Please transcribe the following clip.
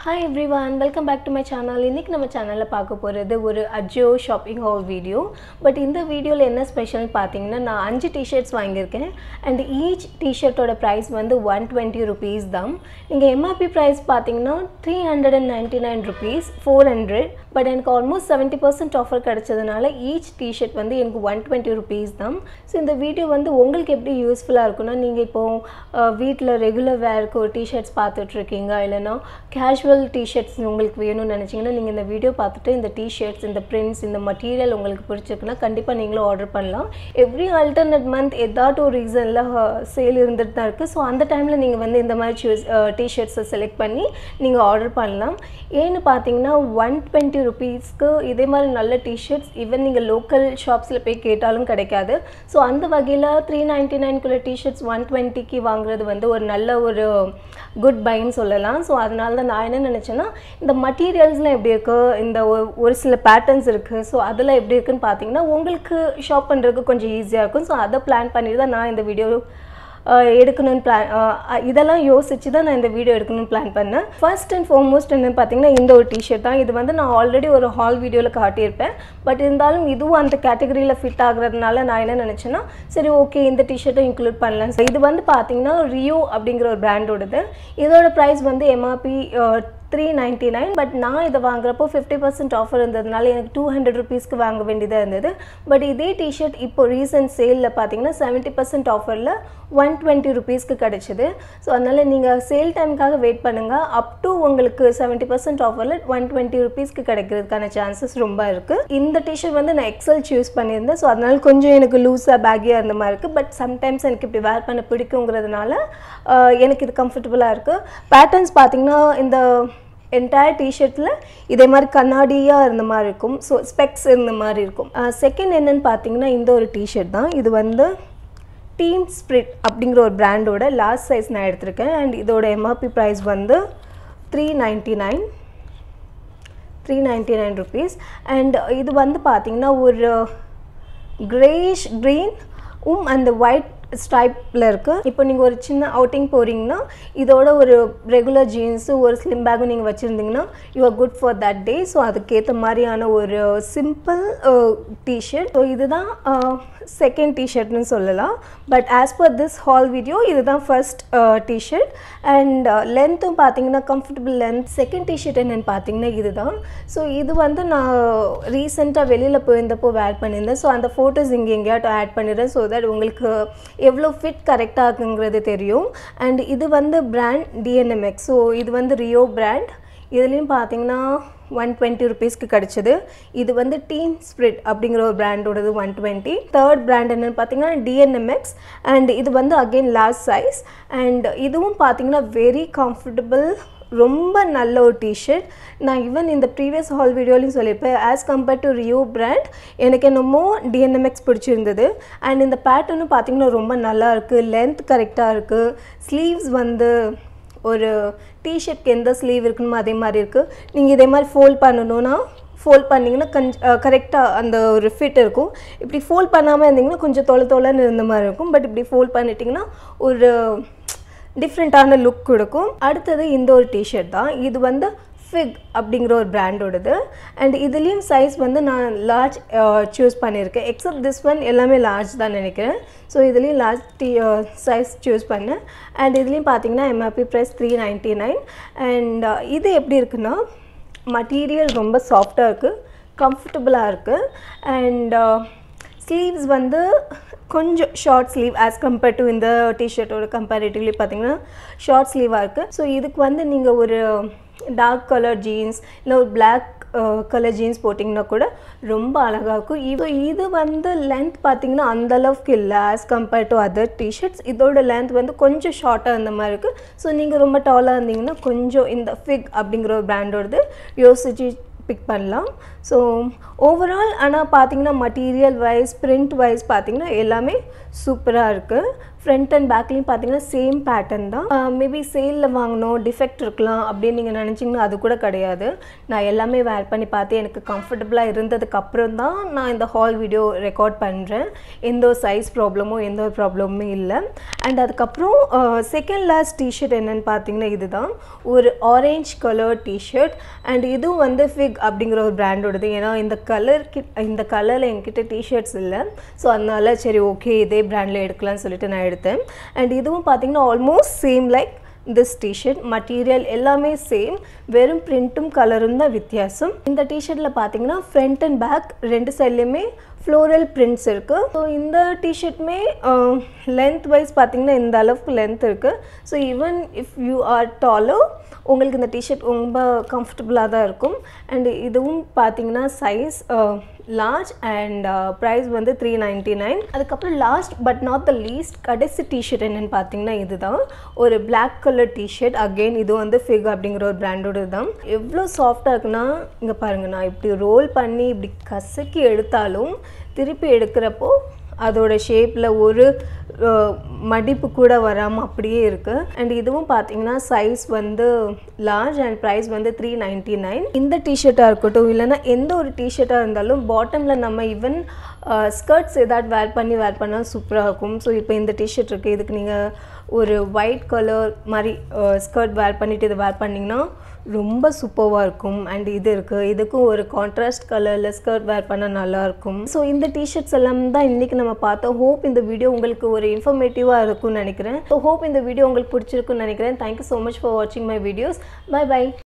hi everyone welcome back to my channel இன்றைக்கி நம்ம சேனலில் பார்க்க போகிறது ஒரு AJIO shopping haul video but இந்த வீடியோவில் என்ன ஸ்பெஷல்னு பார்த்தீங்கன்னா நான் அஞ்சு டிஷர்ட்ஸ் வாங்கியிருக்கேன் அண்ட் ஈச் டிஷர்ட்டோட ப்ரைஸ் வந்து ஒன் டுவெண்ட்டி ருபீஸ் தான் நீங்கள் எம்ஆர்பி ப்ரைஸ் பார்த்தீங்கன்னா three hundred and ninety nine rupees four hundred but எனக்கு ஆல்மோஸ்ட் செவன்ட்டி பர்சன்ட் ஆஃபர் கிடச்சதுனால ஈச் டிஷர்ட் வந்து எனக்கு ஒன் டுவெண்ட்டி ருபீஸ் தான் ஸோ இந்த வீடியோ வந்து உங்களுக்கு எப்படி யூஸ்ஃபுல்லாக இருக்குன்னா நீங்கள் இப்போது வீட்டில் ரெகுலர் வேருக்கு ஒரு டிஷர்ட்ஸ் பார்த்துட்ருக்கீங்க இல்லைன்னா கேஷுவல் டிஷர்ட்ஸ் உங்களுக்கு வேணும்னு நினச்சிங்கன்னா நீங்கள் இந்த வீடியோ பார்த்துட்டு இந்த டிஷர்ட்ஸ் இந்த பிரிண்ட்ஸ் இந்த மெட்டீரியல் உங்களுக்கு பிடிச்சிருக்குன்னா கண்டிப்பாக நீங்களும் ஆர்டர் பண்ணலாம் எவ்ரி ஆல்டர்னேட் மந்த் ஏதாட்டும் ஒரு ரீசனில் சேல் இருந்துட்டு தான் இருக்குது ஸோ அந்த டைமில் நீங்கள் வந்து இந்த மாதிரி சூஸ் டிஷர்ட்ஸை செலக்ட் பண்ணி நீங்கள் ஆர்டர் பண்ணலாம் ஏன்னு பார்த்தீங்கன்னா ஒன் டுவெண்ட்டி ருபீஸ்க்கு இதே மாதிரி நல்ல டிஷர்ட்ஸ் ஈவன் நீங்கள் லோக்கல் ஷாப்ஸில் போய் கேட்டாலும் கிடைக்காது ஸோ அந்த வகையில் த்ரீ நைன்ட்டி நைன்குள்ள டிஷர்ட்ஸ் ஒன் டுவெண்ட்டிக்கு வாங்குறது வந்து ஒரு நல்ல ஒரு குட் பைன்னு சொல்லலாம் ஸோ அதனால தான் நான் என்ன நினச்சேன்னா இந்த மட்டீரியல்ஸ்லாம் எப்படி இருக்குது இந்த ஒ- ஒரு சில பேட்டர்ன்ஸ் இருக்குது ஸோ அதில் எப்படி இருக்குன்னு பார்த்தீங்கன்னா உங்களுக்கு ஷாப் பண்ணுறதுக்கு கொஞ்சம் ஈஸியாக இருக்கும் ஸோ அதை பிளான் பண்ணி தான் நான் இந்த வீடியோ அஹ் எடுக்கணும்னு பிளான் இதெல்லாம் யோசிச்சு தான் நான் இந்த வீடியோ எடுக்கணும்னு பிளான் பண்ணேன் ஃபர்ஸ்ட் அண்ட் ஃபார்மோஸ்ட் என்னன்னு பார்த்தீங்கன்னா இந்த ஒரு டிஷர்ட் தான் இது வந்து நான் ஆல்ரெடி ஒரு ஹால் வீடியோவில் காட்டியிருப்பேன் பட் இருந்தாலும் இதுவும் அந்த கேட்டகரியில் ஃபிட் ஆகுறதுனால நான் என்ன நினச்சேன்னா சரி ஓகே இந்த டிஷர்ட்டும் இன்க்ளூட் பண்ணலாம் So, இது வந்து பார்த்தீங்கன்னா ரியோ அப்படிங்கிற ஒரு பிராண்டோடது இதோட ப்ரைஸ் வந்து MRP three ninety nine but நான் இதை வாங்குறப்போ ஃபிஃப்டி பர்சன்ட் ஆஃபர் இருந்ததுனால எனக்கு டூ ஹண்ட்ரட் ருபீஸ்க்கு வாங்க வேண்டியதாக இருந்தது பட் இதே டிஷர்ட் இப்போ ரீசன்ட் சேலில் பார்த்தீங்கன்னா செவன்ட்டி பர்சன்ட் ஆஃபரில் ஒன் டுவெண்ட்டி ருபீஸ்க்கு கிடச்சிது ஸோ அதனால் நீங்கள் சேல் டைமுக்காக வெயிட் பண்ணுங்கள் அப் டு உங்களுக்கு செவன்ட்டி பர்சன்ட் ஆஃபரில் ஒன் டுவெண்ட்டி ருபீஸ்க்கு கிடைக்கிறதுக்கான சான்சஸ் ரொம்ப இருக்குது இந்த டிஷர்ட் வந்து நான் எக்ஸல் சூஸ் பண்ணியிருந்தேன் ஸோ அதனால் கொஞ்சம் எனக்கு லூஸாக பேக்கியாக இருந்த மாதிரி இருக்குது பட் சம்டைம்ஸ் எனக்கு இப்படி வேர் பண்ண பிடிக்குங்கிறதுனால ஆஹ், எனக்கு இது கம்ஃபர்டபுளாக இருக்குது பேட்டர்ன்ஸ் பார்த்தீங்கன்னா இந்த என்டையர் டிஷர்ட்டில் இதே மாதிரி கண்ணாடியாக இருந்த மாதிரி இருக்கும் ஸோ ஸ்பெக்ஸ் இருந்த மாதிரி இருக்கும் செகண்ட் என்னன்னு பார்த்தீங்கன்னா இந்த ஒரு டிஷர்ட் தான் இது வந்து டீம் ஸ்ப்ரிட் அப்படிங்கிற ஒரு பிராண்டோட லாஸ்ட் சைஸ் நான் எடுத்திருக்கேன் அண்ட் இதோட எம்ஆர்பி ப்ரைஸ் வந்து three ninety nine three ninety nine rupees and இது வந்து பார்த்தீங்கன்னா ஒரு கிரேஷ் க்ரீன் உம் அந்த ஒயிட் ஸ்ட்ரைப்பில் இருக்குது இப்போ நீங்கள் ஒரு சின்ன அவுட்டிங் போகிறீங்கன்னா இதோட ஒரு ரெகுலர் ஜீன்ஸு ஒரு ஸ்லிம் பேக்கும் நீங்கள் வச்சுருந்தீங்கன்னா you are good for that day so அதுக்கேற்ற மாதிரியான ஒரு சிம்பிள் டிஷர்ட் ஸோ இதுதான் செகண்ட் டிஷர்ட்னு சொல்லலாம் but as per this haul video இதுதான் ஃபர்ஸ்ட் டிஷர்ட் அண்ட் லென்த்தும் பார்த்தீங்கன்னா கம்ஃபர்டபுள் லென்த் செகண்ட் டிஷர்ட் என்னென்னு பார்த்தீங்கன்னா இதுதான் ஸோ இது வந்து நான் ரீசெண்டாக வெளியில் போயிருந்தப்போ வேர் பண்ணியிருந்தேன் ஸோ அந்த ஃபோட்டோஸ் இங்கே எங்கேயாட்டும் ஆட் பண்ணிடுறேன் ஸோ தட் உங்களுக்கு எவ்வளோ ஃபிட் கரெக்டாக இருக்குங்கிறது தெரியும் அண்ட் இது வந்து பிராண்ட் டிஎன்எம்எக்ஸ் ஸோ இது வந்து ரியோ பிராண்ட் இதுலேயும் பார்த்தீங்கன்னா ஒன் டுவெண்ட்டி ருபீஸ்க்கு கிடச்சிது இது வந்து டீம் ஸ்ப்ரிட் அப்படிங்கிற ஒரு பிராண்டோடது ஒன் டுவெண்ட்டி தேர்ட் பிராண்ட் என்னென்னு பார்த்தீங்கன்னா டிஎன்எம்எக்ஸ் அண்ட் இது வந்து அகெயின் லார்ஜ் சைஸ் அண்ட் இதுவும் பார்த்தீங்கன்னா வெரி கம்ஃபர்டபுள் ரொம்ப நல்ல ஒரு டிஷர்ட் நான் ஈவன் இந்த ப்ரீவியஸ் ஹால் வீடியோலையும் சொல்லியிருப்பேன் as compared to Rio brand எனக்கு என்னமோ டிஎன்எம்எக்ஸ் பிடிச்சிருந்தது அண்ட் இந்த பேட்டர்னும் பார்த்தீங்கன்னா ரொம்ப நல்லா இருக்குது லென்த் கரெக்டாக இருக்குது ஸ்லீவ்ஸ் வந்து ஒரு டிஷர்ட்க்கு எந்த ஸ்லீவ் இருக்கணுமோ அதே மாதிரி இருக்குது நீங்கள் இதே மாதிரி ஃபோல்ட் பண்ணணும்னா ஃபோல்ட் பண்ணிங்கன்னா கஞ்ச் கரெக்டாக அந்த ஒரு ஃபிட் இருக்கும் இப்படி ஃபோல்ட் பண்ணாமல் இருந்தீங்கன்னா கொஞ்சம் தொலை தொலைன்னு இருந்த மாதிரி இருக்கும் பட் இப்படி ஃபோல்ட் பண்ணிட்டீங்கன்னா ஒரு டிஃப்ரெண்ட்டான லுக் கொடுக்கும் அடுத்தது இந்த ஒரு டிஷர்ட் தான் இது வந்து ஃபிக் அப்படிங்கிற ஒரு பிராண்டோடது அண்ட் இதுலேயும் சைஸ் வந்து நான் லார்ஜ் சூஸ் பண்ணியிருக்கேன் எக்ஸப்ட் திஸ் ஒன் எல்லாமே லார்ஜ் தான் நினைக்கிறேன் ஸோ இதுலேயும் லார்ஜ் டி சைஸ் சூஸ் பண்ணேன் அண்ட் இதுலேயும் பார்த்தீங்கன்னா MRP price three ninety nine and இது எப்படி இருக்குன்னா மட்டீரியல் ரொம்ப சாஃப்டாக இருக்குது கம்ஃபர்டபுளாக இருக்குது அண்ட் ஸ்லீவ்ஸ் வந்து கொஞ்சம் short sleeve as compared to இந்த டிஷர்ட்டோட கம்பேரிட்டிவ்லி பார்த்தீங்கன்னா ஷார்ட் ஸ்லீவாக இருக்குது ஸோ இதுக்கு வந்து நீங்கள் ஒரு டார்க் கலர் ஜீன்ஸ் இல்லை ஒரு பிளாக் கலர் ஜீன்ஸ் போட்டிங்கன்னா கூட ரொம்ப அழகாக இருக்கும் இது இது வந்து லென்த் பார்த்தீங்கன்னா அந்த அளவுக்கு இல்லை as compared to other T-shirts இதோட லென்த் வந்து கொஞ்சம் ஷார்ட்டாக இருந்த மாதிரி இருக்குது ஸோ நீங்கள் ரொம்ப டாலாக இருந்தீங்கன்னா கொஞ்சம் இந்த ஃபிக் அப்படிங்கிற ஒரு பிராண்டோடது யோசிச்சு பிக் பண்ணலாம் ஸோ ஓவரால் ஆனால் பார்த்தீங்கன்னா மட்டீரியல் வைஸ் பிரிண்ட் வைஸ் பார்த்தீங்கன்னா எல்லாமே சூப்பராக இருக்குது ஃப்ரண்ட் அண்ட் பேக்லேயும் பார்த்தீங்கன்னா சேம் பேட்டர்ன் தான் மேபி சேலில் வாங்கணும் டிஃபெக்ட் இருக்கலாம் அப்படின்னு நீங்கள் நினச்சிங்கன்னா அது கூட கிடையாது நான் எல்லாமே வேர் பண்ணி பார்த்து எனக்கு கம்ஃபர்டபுளாக இருந்ததுக்கு அப்புறம் தான் நான் இந்த ஹால் வீடியோ ரெக்கார்ட் பண்ணுறேன் எந்த ஒரு சைஸ் ப்ராப்ளமும் எந்த ஒரு ப்ராப்ளமுமே இல்லை அண்ட் அதுக்கப்புறம் செகண்ட் லாஸ்ட் டிஷர்ட் என்னென்னு பார்த்தீங்கன்னா இதுதான் ஒரு ஆரேஞ்ச் கலர் டிஷர்ட் அண்ட் இதுவும் வந்து ஃபிக் அப்படிங்கிற ஒரு பிராண்டோடது ஏன்னா இந்த கலர் கிட் இந்த கலரில் என்கிட்ட டிஷர்ட்ஸ் இல்லை ஸோ அதனால சரி ஓகே இதே பிராண்டில் எடுக்கலாம்னு சொல்லிட்டு நான் எடுத்தேன் அண்ட் இதுவும் பார்த்தீங்கன்னா almost same like this T-shirt material எல்லாமே சேம் வெறும் பிரிண்ட்டும் கலரும் தான் வித்தியாசம் இந்த டிஷர்ட்டில் பார்த்தீங்கன்னா ஃப்ரண்ட் அண்ட் பேக் ரெண்டு சைட்லேயுமே ஃப்ளோரல் பிரிண்ட்ஸ் இருக்குது ஸோ இந்த டிஷர்ட்டுமே லென்த் வைஸ் பார்த்தீங்கன்னா இந்த அளவுக்கு லென்த் இருக்குது so even if you are டாலோ உங்களுக்கு இந்த டிஷர்ட் ரொம்ப கம்ஃபர்டபுளாக தான் இருக்கும் அண்ட் இதுவும் பார்த்தீங்கன்னா சைஸ் லார்ஜ் அண்ட் ப்ரைஸ் வந்து த்ரீ நைன்ட்டி நைன் அதுக்கப்புறம் last but not the least கடைசி டிஷர்ட் என்னென்னு பார்த்தீங்கன்னா இதுதான் ஒரு பிளாக் கலர் டிஷர்ட் அகெயின் இது வந்து ஃபிக் அப்படிங்கிற ஒரு பிராண்டோட தான் எவ்வளோ சாஃப்டாக இருக்குன்னா இங்கே பாருங்கள் நான் இப்படி ரோல் பண்ணி இப்படி கசக்கி எடுத்தாலும் திருப்பி எடுக்கிறப்போ அதோட ஷேப்பில் ஒரு மடிப்பு கூட வராமல் அப்படியே இருக்குது அண்ட் இதுவும் பார்த்தீங்கன்னா சைஸ் வந்து லார்ஜ் அண்ட் ப்ரைஸ் வந்து த்ரீ நைன்ட்டி நைன் இந்த டிஷர்ட்டாக இருக்கட்டும் இல்லைனா எந்த ஒரு டிஷர்ட்டாக இருந்தாலும் பாட்டமில் நம்ம ஈவன் ஸ்கர்ட்ஸ் ஏதாவது வேர் பண்ணி வேர் பண்ணால் சூப்பராக இருக்கும் ஸோ இப்போ இந்த டிஷர்ட் இருக்குது இதுக்கு நீங்கள் ஒரு ஒயிட் கலர் மாதிரி ஸ்கர்ட் வேர் பண்ணிவிட்டு இதை வேர் பண்ணிங்கன்னா ரொம்ப சூப்பராக இருக்கும் அண்ட் இது இருக்குது இதுக்கும் ஒரு கான்ட்ராஸ்ட் கலரில் ஸ்கர்ட் வேர் பண்ணால் நல்லாயிருக்கும் ஸோ இந்த டிஷர்ட்ஸ் எல்லாம் தான் இன்றைக்கி நம்ம பார்த்தோம் ஹோப் இந்த வீடியோ உங்களுக்கு ஒரு இன்ஃபர்மேட்டிவாக இருக்கும்னு நினைக்கிறேன் ஸோ ஹோப் இந்த வீடியோ உங்களுக்கு பிடிச்சிருக்குன்னு நினைக்கிறேன் தேங்க்யூ ஸோ மச் ஃபார் வாட்சிங் மை வீடியோஸ் பை பை